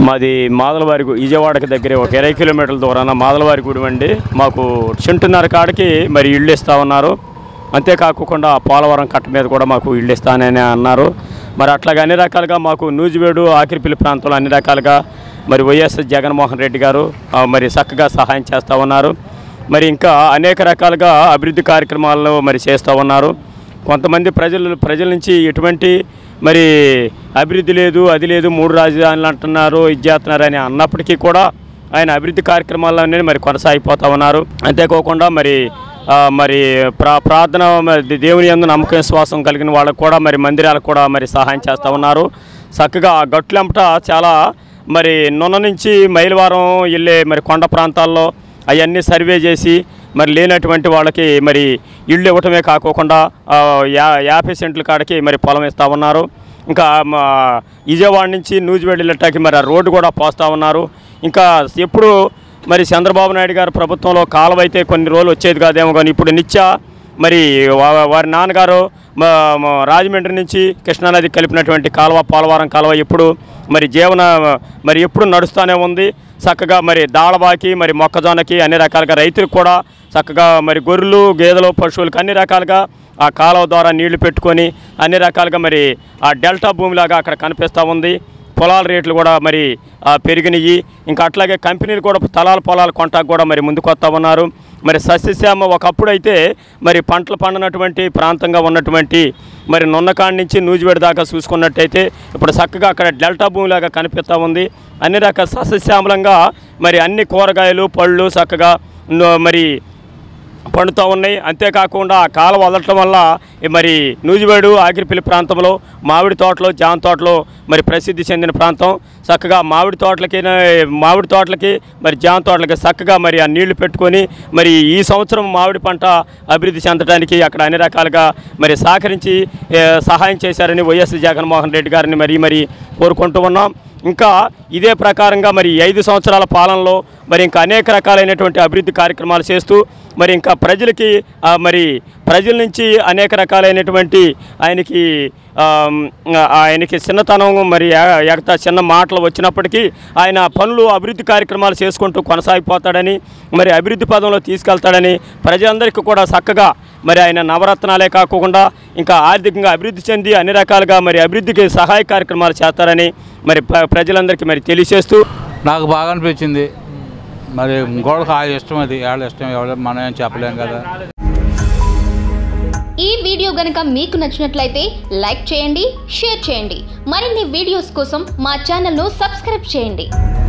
మాది మాదలవారి గు- విజయవాడకి దగ్గర ఒక ఇరవై కిలోమీటర్ల దూరాన మాదలవారి గుడి అండి మాకు చెంటున్నర కాడికి మరి ఇళ్ళు ఇస్తా ఉన్నారు అంతేకాకుండా పోలవరం కట్ట మీద కూడా మాకు ఇళ్ళు ఇస్తానని అన్నారు మరి అట్లాగే అన్ని రకాలుగా మాకు నూజివేడు ఆకిరిపల్లి ప్రాంతంలో అన్ని రకాలుగా మరి వైఎస్ జగన్మోహన్ రెడ్డి గారు ఆ, మరి చక్కగా సహాయం చేస్తూ ఉన్నారు మరి ఇంకా అనేక రకాలుగా అభివృద్ధి కార్యక్రమాలను మరి చేస్తూ ఉన్నారు కొంతమంది ప్రజలు ప్రజల నుంచి ఎటువంటి మరి అభివృద్ధి లేదు అది లేదు మూడు రాజధానులు అంటున్నారు ఇది చేస్తున్నారు అని అన్నప్పటికీ కూడా ఆయన అభివృద్ధి కార్యక్రమాల్లోనే మరి కొనసాగిపోతూ ఉన్నారు అంతేకాకుండా మరి ఆ, మరి ప్రా ప్రార్థన మరి దేవుని యందు నమ్మకం విశ్వాసం కలిగిన వాళ్ళకు కూడా మరి మందిరాలకు కూడా మరి సహాయం చేస్తూ ఉన్నారు చక్కగా ఆ గట్లంపట చాలా మరి నున్న నుంచి మైలవారం వెళ్ళే మరి కొండ ప్రాంతాల్లో అవన్నీ సర్వే చేసి మరి లేనటువంటి వాళ్ళకి మరి ఇళ్ళు ఇవ్వటమే కాకోకుండా ఆ, యా యాభై సెంట్ల కాడికి మరి పొలం ఇస్తూ ఉన్నారు ఇంకా మా విజయవాడ నుంచి నూజివేడి వెళ్ళటానికి మరి ఆ రోడ్డు కూడా పోస్తూ ఉన్నారు ఇంకా ఎప్పుడు మరి చంద్రబాబు నాయుడు గారు ప్రభుత్వంలో కాలువ అయితే కొన్ని రోజులు వచ్చేది కాదేమో కానీ ఇప్పుడు నిత్య మరి వా- వారి నాన్నగారు మా- మా రాజమండ్రి నుంచి కృష్ణానది కలిపినటువంటి కాలువ పోలవరం కాలువ ఎప్పుడు మరి జీవన మరి ఎప్పుడు నడుస్తూనే ఉంది చక్కగా మరి దాళబాకి మరి మొక్కజొన్నకి అన్ని రకాలుగా రైతులకు కూడా చక్కగా మరి గొర్రెలు గేదెలు పశువులకు అన్ని రకాలుగా ఆ కాలువ ద్వారా నీళ్లు పెట్టుకొని అన్ని రకాలుగా మరి ఆ డెల్టా భూమిలాగా అక్కడ కనిపిస్తూ ఉంది పొలాల రేట్లు కూడా మరి ఆ, పెరిగినాయి ఇంకా అట్లాగే కంపెనీలు కూడా తలాల పొలాలు కొంటాకు కూడా మరి ముందుకు వస్తూ ఉన్నారు మరి సస్యశ్యామ ఒకప్పుడు అయితే మరి పంటలు పండినటువంటి ప్రాంతంగా ఉన్నటువంటి మరి నున్నకాడి నుంచి నూజివేడి దాకా చూసుకున్నట్టయితే ఇప్పుడు చక్కగా అక్కడ డెల్టా భూమిలాగా కనిపిస్తూ ఉంది అన్ని రకాల సస్యశ్యామలంగా మరి అన్ని కూరగాయలు పళ్ళు చక్కగా ను- మరి పండుతూ ఉన్నాయి అంతేకాకుండా ఆ కాలం వదలటం వల్ల ఈ మరి నూజివేడు ఆగిరిపల్లి ప్రాంతంలో మామిడి తోటలు జామ తోటలు మరి ప్రసిద్ధి చెందిన ప్రాంతం చక్కగా మామిడి తోటలకి మామిడి తోటలకి మరి జామ తోటలకి చక్కగా మరి ఆ నీళ్లు పెట్టుకొని మరి ఈ సంవత్సరం మామిడి పంట అభివృద్ధి చెందడానికి అక్కడ అన్ని రకాలుగా మరి సహకరించి ఏ, సహాయం చేశారని వైఎస్ జగన్మోహన్ రెడ్డి గారిని మరి మరి కోరుకుంటూ ఉన్నాం ఇంకా ఇదే ప్రకారంగా మరి ఈ ఐదు సంవత్సరాల పాలనలో మరి ఇంకా అనేక రకాలైనటువంటి అభివృద్ధి కార్యక్రమాలు చేస్తూ మరి ఇంకా ప్రజలకి ఆ, మరి ప్రజల నుంచి అనేక రకాలైనటువంటి ఆయనకి ఆమ్, ఆయనకి చిన్నతనం మరి ఎ- ఎగతా చిన్న మాటలు వచ్చినప్పటికీ ఆయన పనులు అభివృద్ధి కార్యక్రమాలు చేసుకుంటూ కొనసాగిపోతాడని మరి అభివృద్ధి పదంలో తీసుకెళ్తాడని ప్రజలందరికీ కూడా చక్కగా మరి ఆయన నవరత్నాలే కాకుండా ఇంకా ఆర్థికంగా అభివృద్ధి చెంది అన్ని రకాలుగా మరి అభివృద్ధికి సహాయ కార్యక్రమాలు చేస్తారని మరి ప్ర- ప్రజలందరికీ మరి తెలియజేస్తూ నాకు బాగా అనిపించింది మరి ఇంకోళ్ళకి ఆ ఇష్టం అది వాళ్ళ ఇష్టం ఎవరు మనం ఏం చెప్పలేం కదా ఈ వీడియో గనుక మీకు నచ్చినట్లయితే లైక్ చేయండి షేర్ చేయండి మరిన్ని వీడియోస్ కోసం మా ఛానల్ను సబ్స్క్రైబ్ చేయండి